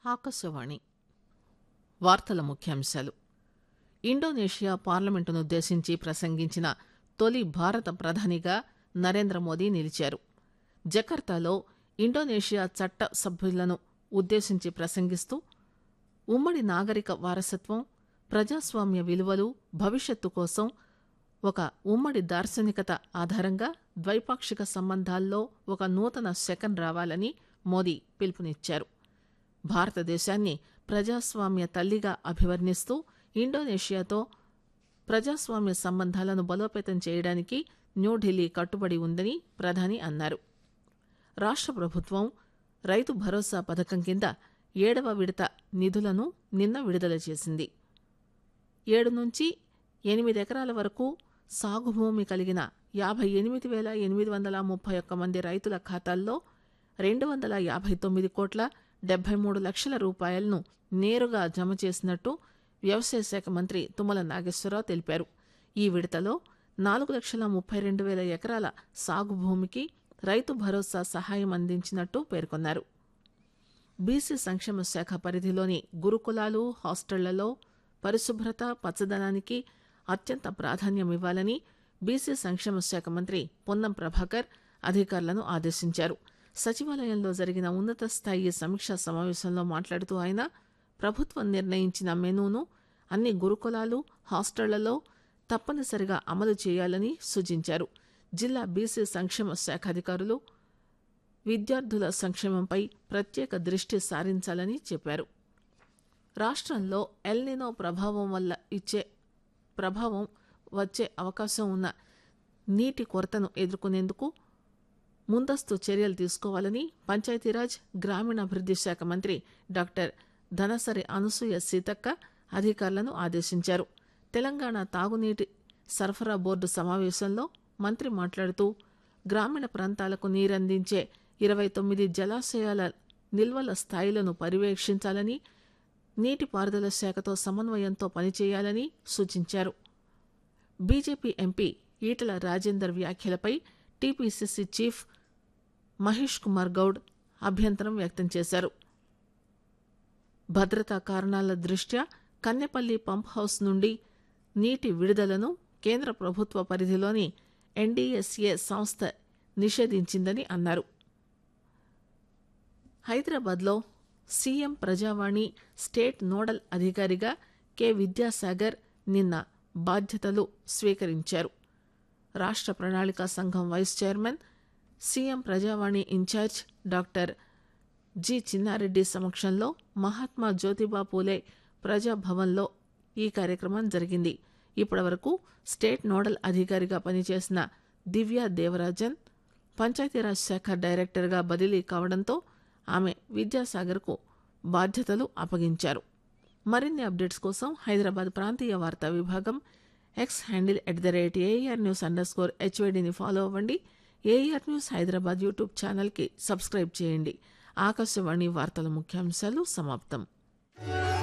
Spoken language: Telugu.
ఆకాశవాణి వార్తల ముఖ్యాంశాలు ఇండోనేషియా పార్లమెంటునుద్దేశించి ప్రసంగించిన తొలి భారత ప్రధానిగా నరేంద్ర మోదీ నిలిచారు జకర్తాలో ఇండోనేషియా చట్ట సభ్యులను ఉద్దేశించి ప్రసంగిస్తూ ఉమ్మడి నాగరిక వారసత్వం ప్రజాస్వామ్య విలువలు భవిష్యత్తు కోసం ఒక ఉమ్మడి దార్శనికత ఆధారంగా ద్వైపాక్షిక సంబంధాల్లో ఒక నూతన శకం రావాలని మోదీ పిలుపునిచ్చారు భారతదేశాన్ని ప్రజాస్వామ్య తల్లిగా అభివర్ణిస్తూ ఇండోనేషియాతో ప్రజాస్వామ్య సంబంధాలను బలోపేతం చేయడానికి న్యూఢిల్లీ కట్టుబడి ఉందని ప్రధాని అన్నారు రాష్ట్ర ప్రభుత్వం రైతు భరోసా పథకం కింద ఏడవ విడత నిధులను నిన్న విడుదల చేసింది ఏడు నుంచి ఎనిమిది ఎకరాల వరకు సాగు భూమి కలిగిన యాభై ఎనిమిది వేల ఎనిమిది వందల ముప్పై ఒక్క మంది రైతుల ఖాతాల్లో రెండు వందల యాభై తొమ్మిది కోట్ల డెబ్బై మూడు లక్షల రూపాయలను నేరుగా జమ చేసినట్టు వ్యవసాయ శాఖ మంత్రి తుమ్మల నాగేశ్వరరావు తెలిపారు ఈ విడతలో నాలుగు లక్షల ముప్పై రెండు వేల ఎకరాల సాగు భూమికి రైతు భరోసా సహాయం అందించినట్టు పేర్కొన్నారు బీసీ సంక్షేమ శాఖ పరిధిలోని గురుకులాలు హాస్టళ్లలో పరిశుభ్రత పచ్చదనానికి అత్యంత ప్రాధాన్యం ఇవ్వాలని బీసీ సంక్షేమ శాఖ మంత్రి పొన్నం ప్రభాకర్ అధికారులను ఆదేశించారు సచివాలయంలో జరిగిన ఉన్నత స్థాయి సమీక్షా సమావేశంలో మాట్లాడుతూ ఆయన ప్రభుత్వం నిర్ణయించిన మెనూను అన్ని గురుకులాలు హాస్టళ్లలో తప్పనిసరిగా అమలు చేయాలని సూచించారు జిల్లా బీసీ సంక్షేమ శాఖ అధికారులు విద్యార్థుల సంక్షేమంపై ప్రత్యేక దృష్టి సారించాలని చెప్పారు రాష్ట్రంలో ఎల్నినో ప్రభావం వల్ల ఇచ్చే ప్రభావం వచ్చే అవకాశం ఉన్న నీటి కొరతను ఎదుర్కొనేందుకు ముందస్తు చర్యలు తీసుకోవాలని పంచాయతీరాజ్ గ్రామీణాభివృద్ది శాఖ మంత్రి డాక్టర్ ధనసరి అనసూయ సీతక్క అధికారులను ఆదేశించారు తెలంగాణ తాగునీటి సరఫరా బోర్డు సమావేశంలో మంత్రి మాట్లాడుతూ గ్రామీణ ప్రాంతాలకు నీరందించే ఇరవై తొమ్మిది జలాశయాల నిల్వల స్థాయిలను పర్యవేక్షించాలని నీటిపారుదల శాఖతో సమన్వయంతో పనిచేయాలని సూచించారు బీజేపీ ఎంపీ ఈటల రాజేందర్ వ్యాఖ్యలపై టీపీసీసీ చీఫ్ మహేష్ కుమార్ గౌడ్ అభ్యంతరం వ్యక్తం చేశారు భద్రతా కారణాల దృష్ట్యా కన్నెపల్లి పంప్ హౌస్ నుండి నీటి విడుదలను కేంద్ర ప్రభుత్వ పరిధిలోని ఎన్డీఎస్ఏ సంస్థ నిషేధించిందని అన్నారు హైదరాబాద్లో సీఎం ప్రజావాణి స్టేట్ నోడల్ అధికారిగా కె విద్యాసాగర్ నిన్న బాధ్యతలు స్వీకరించారు రాష్ట్ర ప్రణాళికా సంఘం vice chairman CM Prajavani in charge doctor G Chinnareddy సమక్షంలో మహాత్మా జ్యోతిబా పూలే ప్రజాభవన్లో ఈ కార్యక్రమం జరిగింది ఇప్పటివరకు స్టేట్ నోడల్ అధికారిగా పనిచేసిన దివ్యా దేవరాజన్ పంచాయతీరాజ్ శాఖ డైరెక్టర్గా బదిలీ కావడంతో ఆమె విద్యాసాగర్కు బాధ్యతలు అప్పగించారు మరిన్ని అప్డేట్స్ కోసం హైదరాబాద్ ప్రాంతీయ వార్తా విభాగం X handle at the rate AR news underscore హెచ్వైడిని ఫాలో అవ్వండి ఏఆర్ న్యూస్ హైదరాబాద్ యూట్యూబ్ ఛానల్కి సబ్స్క్రైబ్ చేయండి ఆకాశవాణి వార్తల ముఖ్యాంశాలు సమాప్తం